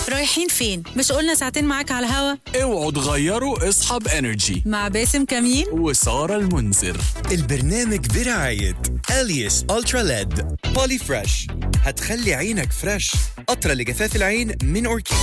رايحين فين؟ مش قلنا ساعتين معاك على الهوا اوعوا تغيروا اصحاب انرجي مع باسم كمين وسارة المنذر البرنامج برعاية أليس ألترا ليد بولي فريش هتخلي عينك فريش قطرة لجفاف العين من أوركيد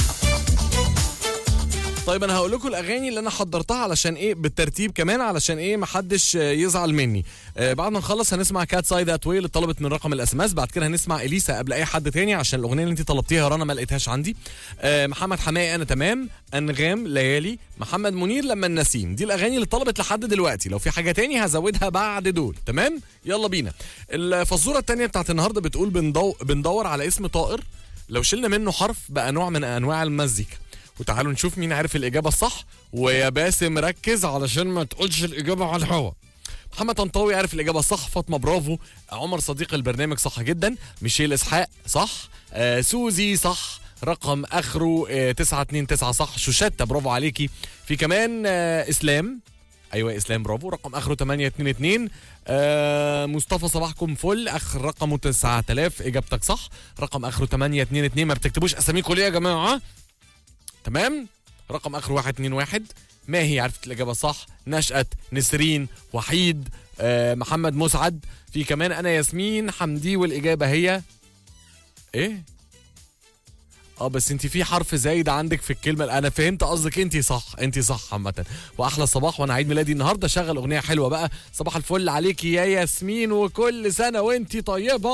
طيب انا هقول لكم الاغاني اللي انا حضرتها علشان ايه بالترتيب كمان علشان ايه محدش آه، يزعل مني آه بعد ما نخلص هنسمع كات سايد ذات واي اللي طلبت من رقم الاس ام اس بعد كده هنسمع اليسا قبل اي حد تاني عشان الاغنيه اللي انت طلبتيها يا رنا ما لقيتهاش عندي آه محمد حماقي انا تمام انغام ليالي محمد منير لما النسيم دي الاغاني اللي طلبت لحد دلوقتي لو في حاجه تاني هزودها بعد دول تمام يلا بينا الفزوره التانيه بتاعت النهارده بتقول بندو... بندور على اسم طائر لو شلنا منه حرف بقى نوع من انواع المزيكا وتعالوا نشوف مين عارف الإجابة الصح ويا باسم ركز علشان ما تقولش الإجابة على الهوا محمد طنطاوي عارف الإجابة الصح فاطمة برافو عمر صديق البرنامج صح جدا ميشيل إسحاق صح آه سوزي صح رقم آخره آه 929 صح شوشتة برافو عليكي في كمان آه إسلام ايوه اسلام برافو رقم اخره 822 آه مصطفى صباحكم فل اخر رقمه 9000 اجابتك صح رقم اخره 822 ما بتكتبوش اساميكم ليه يا جماعه تمام رقم اخره 121 ما هي عرفت الاجابه صح نشأت نسرين وحيد آه محمد مسعد في كمان انا ياسمين حمدي والاجابه هي ايه اه بس انت في حرف زايد عندك في الكلمه انا فهمت قصدك انت صح انت صح عامه واحلى صباح وانا عيد ميلادي النهارده شغل اغنيه حلوه بقى صباح الفل عليكي يا ياسمين وكل سنه وانت طيبه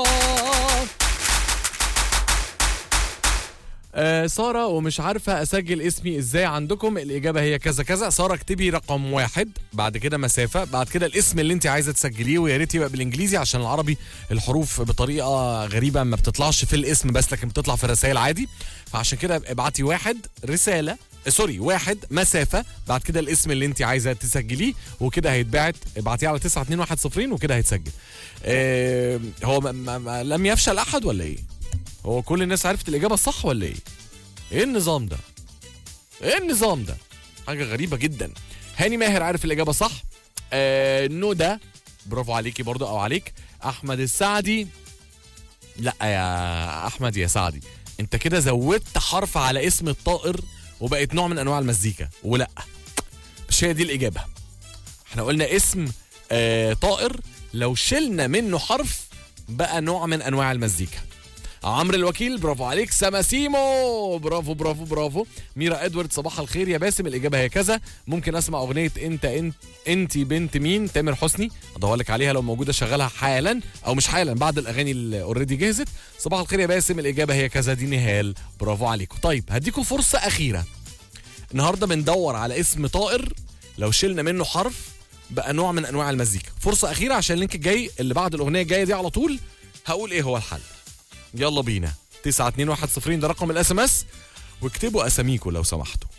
آه سارة ومش عارفة أسجل اسمي إزاي عندكم الإجابة هي كذا كذا سارة اكتبي رقم واحد بعد كده مسافة بعد كده الاسم اللي أنت عايزة تسجليه ويا ريت يبقى بالإنجليزي عشان العربي الحروف بطريقة غريبة ما بتطلعش في الاسم بس لكن بتطلع في الرسائل عادي فعشان كده ابعتي واحد رسالة آه، سوري واحد مسافة بعد كده الاسم اللي انت عايزة تسجليه وكده هيتبعت ابعتيه على 92110 وكده هيتسجل آه هو ما ما ما لم يفشل أحد ولا إيه؟ هو كل الناس عرفت الإجابة الصح ولا إيه؟ ايه النظام ده؟ ايه النظام ده؟ حاجة غريبة جدا. هاني ماهر عارف الإجابة صح؟ آه ندى برافو عليكي برضو أو عليك. أحمد السعدي لا يا أحمد يا سعدي أنت كده زودت حرف على اسم الطائر وبقت نوع من أنواع المزيكا ولا مش هي دي الإجابة. احنا قلنا اسم آه طائر لو شلنا منه حرف بقى نوع من أنواع المزيكا. عمرو الوكيل برافو عليك سماسيمو برافو برافو برافو ميرا ادوارد صباح الخير يا باسم الاجابه هي كذا ممكن اسمع اغنيه انت انت انت بنت مين تامر حسني ادور لك عليها لو موجوده شغلها حالا او مش حالا بعد الاغاني اللي اوريدي جهزت صباح الخير يا باسم الاجابه هي كذا دي نهال برافو عليكم طيب هديكم فرصه اخيره النهارده بندور على اسم طائر لو شلنا منه حرف بقى نوع من انواع المزيكا فرصه اخيره عشان اللينك الجاي اللي بعد الاغنيه الجايه دي على طول هقول ايه هو الحل يلا بينا 92110 ده رقم الاس ام اس واكتبوا اساميكم لو سمحتوا